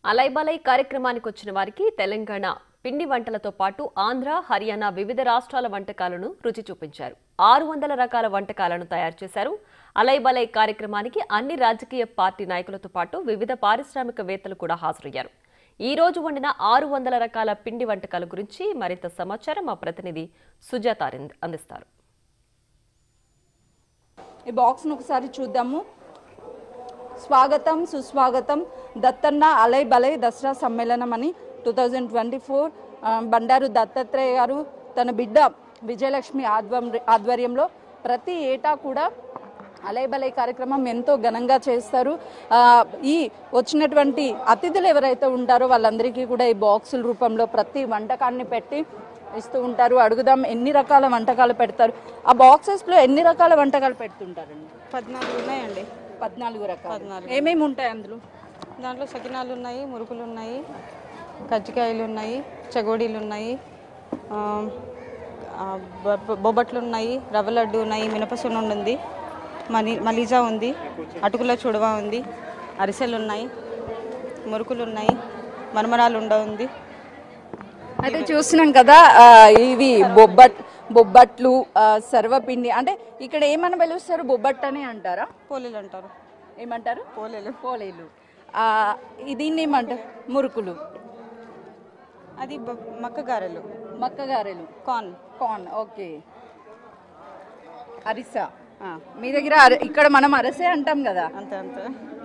అలైబలై కార్యక్రమానికి వచ్చిన వారికి తెలంగాణ పిండి వంటలతో పాటు ఆంధ్ర హర్యానా వివిధ రాష్ట్రాల వంటకాలను రుచి చూపించారు ఆరు వందల రకాల వంటకాలను తయారు చేశారు అలైబలై కార్యక్రమానికి అన్ని రాజకీయ పార్టీ నాయకులతో పాటు వివిధ పారిశ్రామికవేత్తలు కూడా హాజరయ్యారు ఈ రోజు వండిన ఆరు వందల రకాల పిండి వంటకాల గురించి మరింత సమాచారం మా ప్రతినిధి సుజాత అంది- అందిస్తారు ఈ బాక్స్ను ఒకసారి చూద్దాము స్వాగతం సుస్వాగతం దత్తన్న అలై బలై దసరా సమ్మేళనం అని two thousand twenty four Bandaru Dattatreya garu తన బిడ్డ విజయలక్ష్మి ఆధ్వం ఆధ్వర్యంలో ప్రతి ఏటా కూడా అలై బలై కార్యక్రమం ఎంతో ఘనంగా చేస్తారు ఆ, ఈ వచ్చినటువంటి అతిథులు ఎవరైతే ఉంటారో వాళ్ళందరికీ కూడా ఈ బాక్సుల రూపంలో ప్రతి వంటకాన్ని పెట్టి ఇస్తూ ఉంటారు అడుగుదాం ఎన్ని రకాల వంటకాలు పెడతారు ఆ బాక్సెస్లో ఎన్ని రకాల వంటకాలు పెడుతుంటారండి పద్నాలుగు ఉన్నాయండి పద్నాలుగు రకాలు పద్నాలుగు. ఏమేమి ఉంటాయి అందులో దాంట్లో సకినాలు ఉన్నాయి మురుకులు ఉన్నాయి కజ్జికాయలు ఉన్నాయి చగోడీలు ఉన్నాయి ఆ, ఆ, బొ- బొబ్బట్లు ఉన్నాయి రవ్వ లడ్డు ఉన్నాయి మినపసున్నుండి ఉంది మలి మలీజా ఉంది అటుకుల చుడవ ఉంది అరిసెలు ఉన్నాయి మురుకులు ఉన్నాయి మరమరాలు ఉండ ఉంది అయితే చూస్తున్నాం కదా ఆ, ఇవి బొబ్బట్ బొబ్బట్లు ఆ, సర్వపిండి అంటే ఇక్కడ ఏమని పిలుస్తారు బొబ్బట్ అని అంటారా పోలేలు అంటారు ఏమంటారు పోలేలు పోలేలు ఆ, ఈ- దీన్ని ఏమంటారు మురుకులు అది బ- మక్క గారెలు మక్కగారెలు కార్న్ కార్న్ ఓకే అరిసా ఆ, మీ దగ్గర అర- ఇక్కడ మనం అరసే అంటాం కదా అంతే అంతే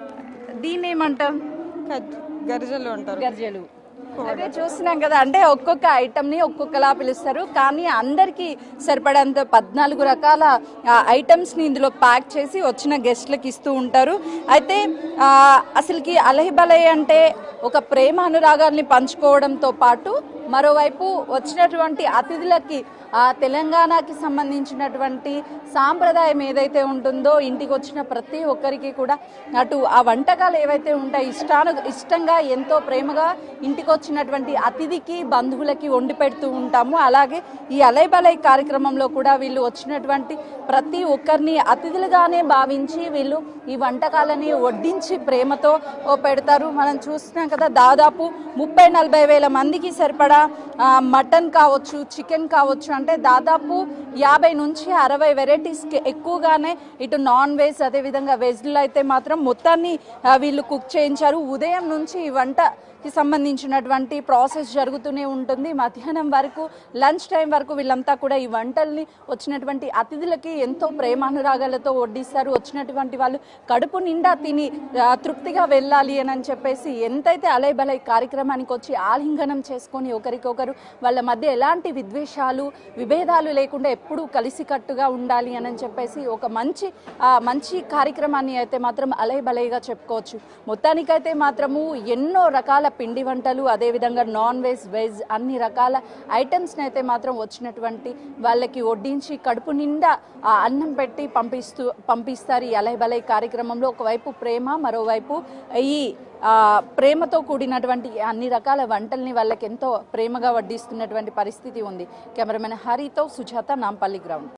దీన్ని ఏమంటాం కజ్ గరిజలు అంటారు గర్జలు అదే చూస్తున్నాం కదా అంటే ఒక్కొక్క ఐటమ్ ని ఒక్కొక్కలా పిలుస్తారు కానీ అందరికి సరిపడంత పద్నాలుగు రకాల ఐటమ్స్ ని ఇందులో ప్యాక్ చేసి వచ్చిన గెస్ట్లకు ఇస్తూ ఉంటారు అయితే ఆ, అసలుకి అలహిబలై అంటే ఒక ప్రేమ అనురాగాల్ని పంచుకోవడంతో పాటు మరోవైపు వచ్చినటువంటి అతిథులకి ఆ తెలంగాణకి సంబంధించినటువంటి సాంప్రదాయం ఏదైతే ఉంటుందో ఇంటికి వచ్చిన ప్రతి ఒక్కరికి కూడా అటు ఆ వంటకాలు ఏవైతే ఉంటాయి ఇష్టాను ఇష్టంగా ఎంతో ప్రేమగా ఇంటికి వచ్చినటువంటి అతిథికి బంధువులకి వండి పెడుతూ ఉంటాము అలాగే ఈ అలైబలై కార్యక్రమంలో కూడా వీళ్ళు వచ్చినటువంటి ప్రతి ఒక్కరిని అతిథులుగానే భావించి వీళ్ళు ఈ వంటకాలని వడ్డించి ప్రేమతో ఓ పెడతారు మనం చూస్తున్నాం కదా దాదాపు ముప్పై నలభై వేల మందికి సరిపడా ఆ, మటన్ కావచ్చు చికెన్ కావచ్చు అంటే దాదాపు యాభై నుంచి అరవై వెరైటీస్కి ఎక్కువగానే ఇటు నాన్ వెజ్ అదేవిధంగా వెజ్లో అయితే మాత్రం మొత్తాన్ని ఆ, వీళ్ళు కుక్ చేయించారు ఉదయం నుంచి ఈ వంటకి సంబంధించినటువంటి ప్రాసెస్ జరుగుతూనే ఉంటుంది మధ్యాహ్నం వరకు లంచ్ టైం వరకు వీళ్ళంతా కూడా ఈ వంటల్ని వచ్చినటువంటి అతిథులకి ఎంతో ప్రేమానురాగాలతో వడ్డిస్తారు వచ్చినటువంటి వాళ్ళు కడుపు నిండా తిని ఆ, తృప్తిగా వెళ్ళాలి అని అని చెప్పేసి ఎంతైతే అలై బలై కార్యక్రమానికి వచ్చి ఆలింగనం చేసుకొని ఒకరికొకరు వాళ్ళ మధ్య ఎలాంటి విద్వేషాలు విభేదాలు లేకుండా ఎప్పుడూ కలిసికట్టుగా ఉండాలి అని అని చెప్పేసి ఒక మంచి ఆ, మంచి కార్యక్రమాన్ని అయితే మాత్రం అలై బలైగా చెప్పుకోవచ్చు మొత్తానికైతే మాత్రము ఎన్నో రకాల పిండి వంటలు అదేవిధంగా నాన్ వెజ్ వెజ్ అన్ని రకాల ఐటమ్స్ని అయితే మాత్రం వచ్చినటువంటి వాళ్ళకి వడ్డించి కడుపు నిండా ఆ అన్నం పెట్టి పంపిస్తూ పంపిస్తారు ఈ అలై బలై కార్యక్రమంలో ఒకవైపు ప్రేమ మరోవైపు ఈ ఆ, ప్రేమతో కూడినటువంటి అన్ని రకాల వంటల్ని వాళ్ళకి ఎంతో ప్రేమగా వడ్డిస్తున్నటువంటి పరిస్థితి ఉంది కెమెరామెన్ హరితో సుజాత నాంపల్లి గ్రౌండ్